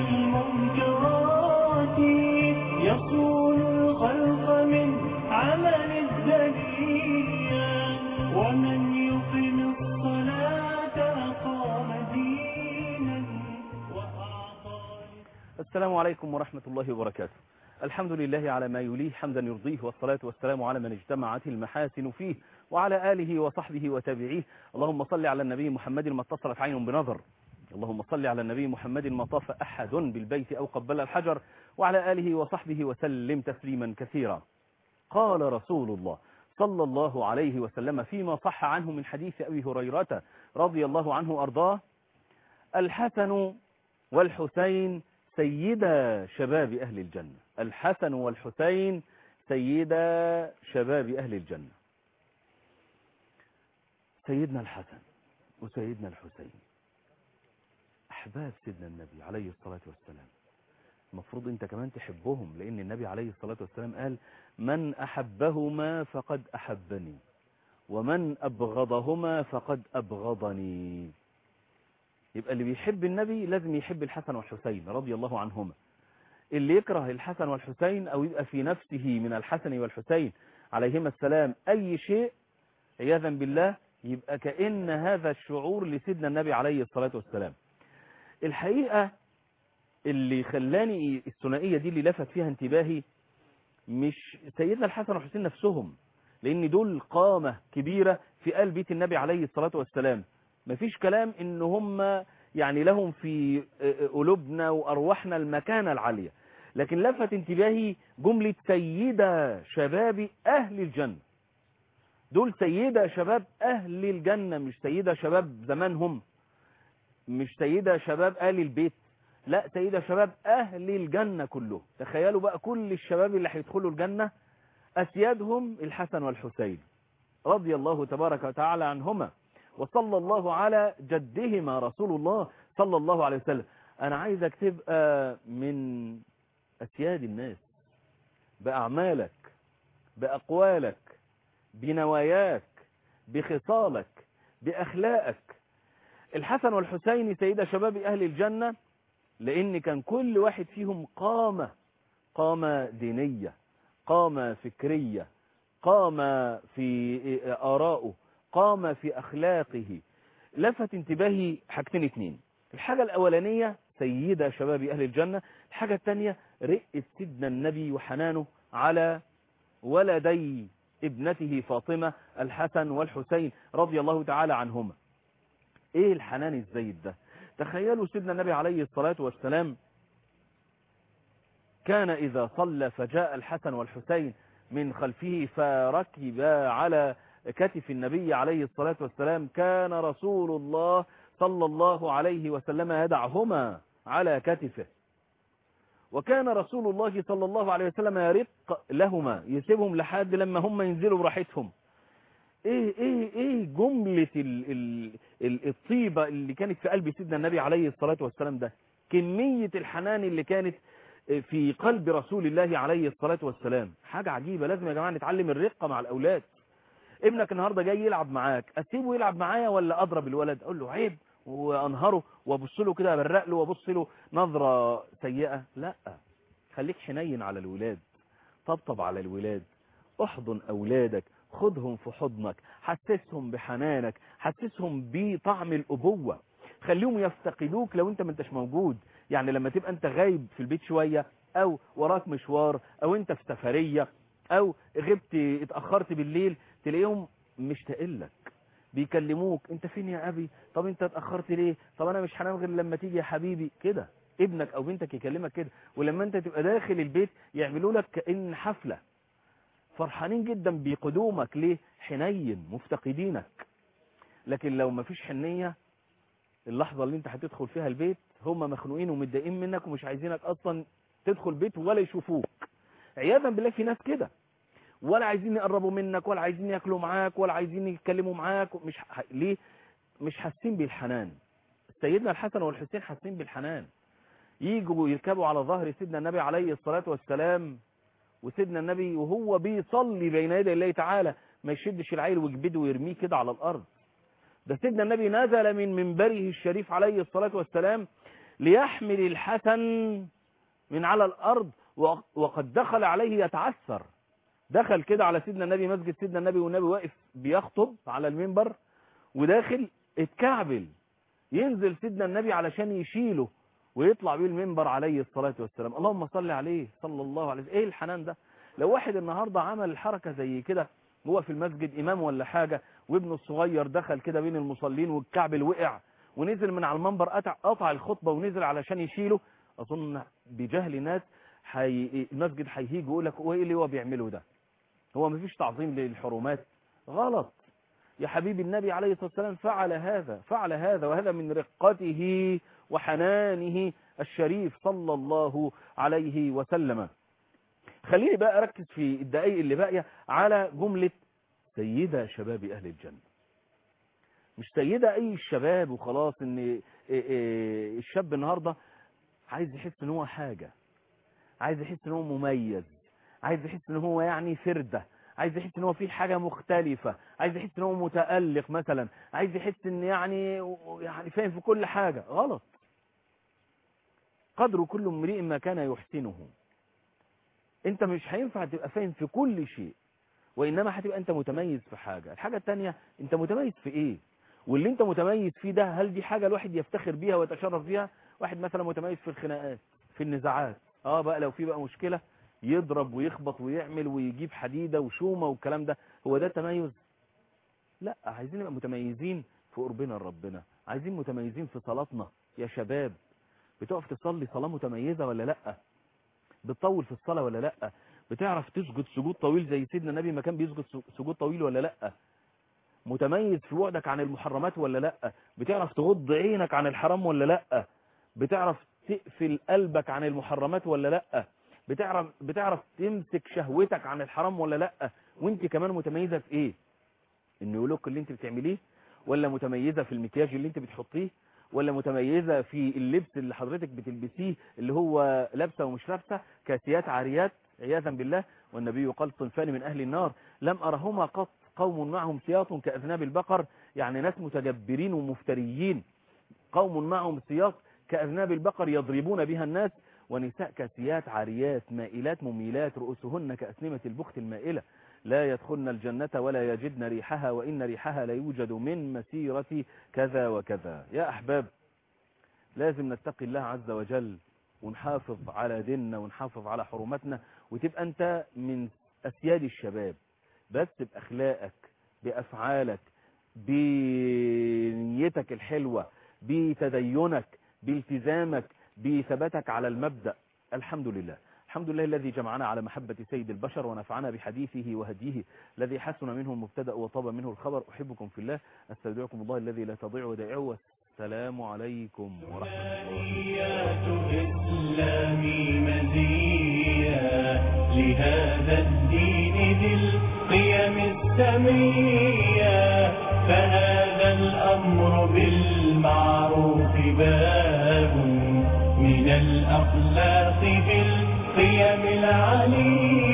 المنكرات يصون الخلق من عمل الدنيا ومن يقم الصلاة أقام دينا وأعطى السلام عليكم ورحمة الله وبركاته الحمد لله على ما يليه حمدا يرضيه والصلاة والسلام على من اجتمعت المحاسن فيه وعلى آله وصحبه وتابعيه اللهم صل على النبي محمد ما اتصلت عين بنظر اللهم صل على النبي محمد ما طاف أحد بالبيت أو قبل الحجر وعلى آله وصحبه وسلم تسليما كثيرا قال رسول الله صلى الله عليه وسلم فيما صح عنه من حديث أبي هريرة رضي الله عنه أرضاه الحسن والحسين سيدا شباب أهل الجنة الحسن والحسين سيدا شباب أهل الجنة سيدنا الحسن وسيدنا الحسين أحباب سيدنا النبي عليه الصلاة والسلام المفروض انت كمان تحبهم لأن النبي عليه الصلاة والسلام قال من أحبهما فقد أحبني ومن أبغضهما فقد أبغضني يبقى اللي بيحب النبي لازم يحب الحسن والحسين رضي الله عنهما اللي يكره الحسن والحسين أو يبقى في نفسه من الحسن والحسين عليهما السلام أي شيء عياذا بالله يبقى كأن هذا الشعور لسيدنا النبي عليه الصلاة والسلام الحقيقة اللي خلاني الثنائية دي اللي لفت فيها انتباهي مش سيدنا الحسن والحسين نفسهم لأن دول قامة كبيرة في قلب بيت النبي عليه الصلاة والسلام مفيش كلام ان هم يعني لهم في قلوبنا وأرواحنا المكانة العالية لكن لفت انتباهي جملة سيدة شباب أهل الجنة دول سيدة شباب أهل الجنة مش سيدة شباب زمانهم مش سيدة شباب آل البيت لا سيدة شباب أهل الجنة كله تخيلوا بقى كل الشباب اللي هيدخلوا الجنة أسيادهم الحسن والحسين رضي الله تبارك وتعالى عنهما وصلى الله على جدهما رسول الله صلى الله عليه وسلم أنا عايزك تبقى من أسياد الناس بأعمالك بأقوالك بنواياك بخصالك بأخلاقك الحسن والحسين سيدة شباب أهل الجنة لأن كان كل واحد فيهم قامة قامة دينية قامة فكرية قامة في آرائه قام في أخلاقه لفت انتباهي حاجتين اتنين الحاجة الأولانية سيدة شباب أهل الجنة الحاجة الثانية رئة سيدنا النبي وحنانه على ولدي ابنته فاطمة الحسن والحسين رضي الله تعالى عنهما ايه الحنان الزايد ده تخيلوا سيدنا النبي عليه الصلاة والسلام كان إذا صلى فجاء الحسن والحسين من خلفه فركبا على كتف النبي عليه الصلاة والسلام كان رسول الله صلى الله عليه وسلم يدعهما على كتفه وكان رسول الله صلى الله عليه وسلم يرق لهما يسيبهم لحد لما هم ينزلوا براحتهم ايه ايه ايه جملة ال ال ال الطيبة اللي كانت في قلب سيدنا النبي عليه الصلاة والسلام ده كمية الحنان اللي كانت في قلب رسول الله عليه الصلاة والسلام حاجة عجيبة لازم يا جماعة نتعلم الرقة مع الأولاد ابنك النهاردة جاي يلعب معاك اسيبه يلعب معايا ولا اضرب الولد اقول له عيب وانهره وابص له كده ابرق له وابص له نظرة سيئة لا خليك حنين على الولاد طبطب على الولاد احضن اولادك خدهم في حضنك حسسهم بحنانك حسسهم بطعم الابوة خليهم يفتقدوك لو انت ما انتش موجود يعني لما تبقى انت غايب في البيت شوية او وراك مشوار او انت في سفرية او غبت اتأخرت بالليل تلاقيهم مشتاقين لك بيكلموك انت فين يا ابي طب انت اتأخرت ليه طب انا مش هنام غير لما تيجي يا حبيبي كده ابنك او بنتك يكلمك كده ولما انت تبقى داخل البيت يعملوا لك كأن حفلة فرحانين جدا بقدومك ليه حنين مفتقدينك لكن لو ما فيش حنية اللحظة اللي انت هتدخل فيها البيت هم مخنوقين ومتضايقين منك ومش عايزينك اصلا تدخل بيت ولا يشوفوك عياذا بالله في ناس كده ولا عايزين يقربوا منك ولا عايزين ياكلوا معاك ولا عايزين يتكلموا معاك مش ح... ليه مش حاسين بالحنان سيدنا الحسن والحسين حاسين بالحنان يجوا يركبوا على ظهر سيدنا النبي عليه الصلاة والسلام وسيدنا النبي وهو بيصلي بين يدي الله تعالى ما يشدش العيل ويجبده ويرميه كده على الأرض ده سيدنا النبي نزل من منبره الشريف عليه الصلاة والسلام ليحمل الحسن من على الأرض و- وقد دخل عليه يتعثر دخل كده على سيدنا النبي مسجد سيدنا النبي والنبي واقف بيخطب على المنبر وداخل اتكعبل ينزل سيدنا النبي علشان يشيله ويطلع بيه المنبر عليه الصلاة والسلام اللهم صل عليه صلى الله عليه وسلم ايه الحنان ده لو واحد النهاردة عمل الحركة زي كده هو في المسجد امام ولا حاجة وابنه الصغير دخل كده بين المصلين والكعبل وقع ونزل من على المنبر قطع, قطع الخطبة ونزل علشان يشيله اظن بجهل ناس حي... المسجد هيهيج ويقول لك هو ايه اللي هو بيعمله ده هو مفيش تعظيم للحرمات غلط يا حبيبي النبي عليه الصلاة والسلام فعل هذا فعل هذا وهذا من رقته وحنانه الشريف صلى الله عليه وسلم خليني بقى أركز في الدقايق اللي باقية على جملة سيدة شباب أهل الجنة مش سيدة أي الشباب وخلاص إن إيه إيه الشاب النهاردة عايز يحس إن هو حاجة عايز يحس إن هو مميز عايز يحس إن هو يعني فردة عايز يحس ان هو في حاجة مختلفة عايز يحس ان هو متألق مثلا عايز يحس ان يعني يعني فاهم في كل حاجة غلط قدر كل امرئ ما كان يحسنه انت مش هينفع تبقى فاهم في كل شيء وانما هتبقى انت متميز في حاجة الحاجة التانية انت متميز في ايه واللي انت متميز فيه ده هل دي حاجة الواحد يفتخر بيها ويتشرف بيها واحد مثلا متميز في الخناقات في النزاعات اه بقى لو في بقى مشكلة يضرب ويخبط ويعمل ويجيب حديدة وشومة والكلام ده هو ده تميز لا عايزين نبقى متميزين في قربنا لربنا عايزين متميزين في صلاتنا يا شباب بتقف تصلي صلاة متميزة ولا لا بتطول في الصلاة ولا لا بتعرف تسجد سجود طويل زي سيدنا النبي ما كان بيسجد سجود طويل ولا لا متميز في بعدك عن المحرمات ولا لا بتعرف تغض عينك عن الحرام ولا لا بتعرف تقفل قلبك عن المحرمات ولا لا بتعرف بتعرف تمسك شهوتك عن الحرام ولا لا وانت كمان متميزه في ايه النيولوك اللي انت بتعمليه ولا متميزه في المكياج اللي انت بتحطيه ولا متميزه في اللبس اللي حضرتك بتلبسيه اللي هو لابسه ومش لابسه كاسيات عاريات عياذا بالله والنبي قال صنفان من اهل النار لم ارهما قط قوم معهم سياط كاذناب البقر يعني ناس متجبرين ومفتريين قوم معهم سياط كاذناب البقر يضربون بها الناس ونساء كاسيات عاريات مائلات مميلات رؤوسهن كأسنمة البخت المائلة لا يدخلن الجنة ولا يجدن ريحها وإن ريحها لا يوجد من مسيرة كذا وكذا يا أحباب لازم نتقي الله عز وجل ونحافظ على ديننا ونحافظ على حرمتنا وتبقى أنت من أسياد الشباب بس بأخلاقك بأفعالك بنيتك الحلوة بتدينك بالتزامك بثباتك على المبدأ الحمد لله الحمد لله الذي جمعنا على محبة سيد البشر ونفعنا بحديثه وهديه الذي حسن منه المبتدأ وطاب منه الخبر أحبكم في الله أستودعكم الله الذي لا تضيع ودائعه والسلام عليكم ورحمة الله ثنيات إسلامي مزية لهذا الدين ذي القيم السمية فهذا الأمر بالمعروف باب من الأخلاق بالقيم العلية